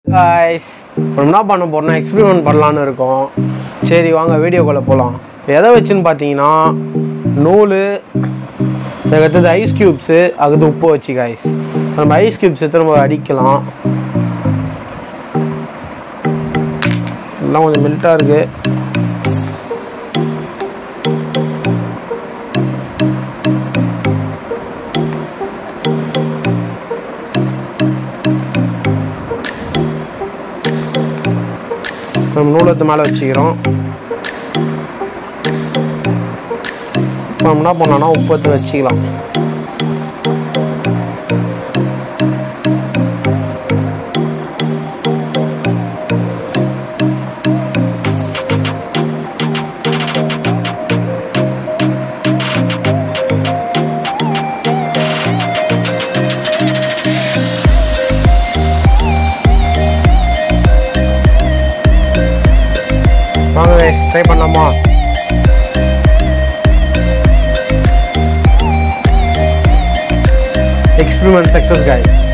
guys இப்போ என்ன பண்ண போறோம்னா எக்ஸ்பெரிமெண்ட் பண்ணலான்னு இருக்கோம் சரி வாங்க வீடியோக்குள்ளே போகலாம் எதை வச்சுன்னு பார்த்தீங்கன்னா நூல் அதுக்கடுத்தது ஐஸ் க்யூப்ஸு அதுக்கு உப்பு வச்சு காய்ஸ் நம்ம ஐஸ் க்யூப்ஸ் எடுத்து நம்ம அடிக்கலாம் எல்லாம் கொஞ்சம் மெல்ட்டாக இருக்குது நம்ம நூலத்து மேலே வச்சுக்கிறோம் இப்போ நம்ம என்ன பண்ணலாம்னா உப்பு எடுத்து வச்சுக்கலாம் வாங்க guys ட்ரை பண்ணலாமா எக்ஸ்பெரிமெண்ட் சக்ஸஸ் guys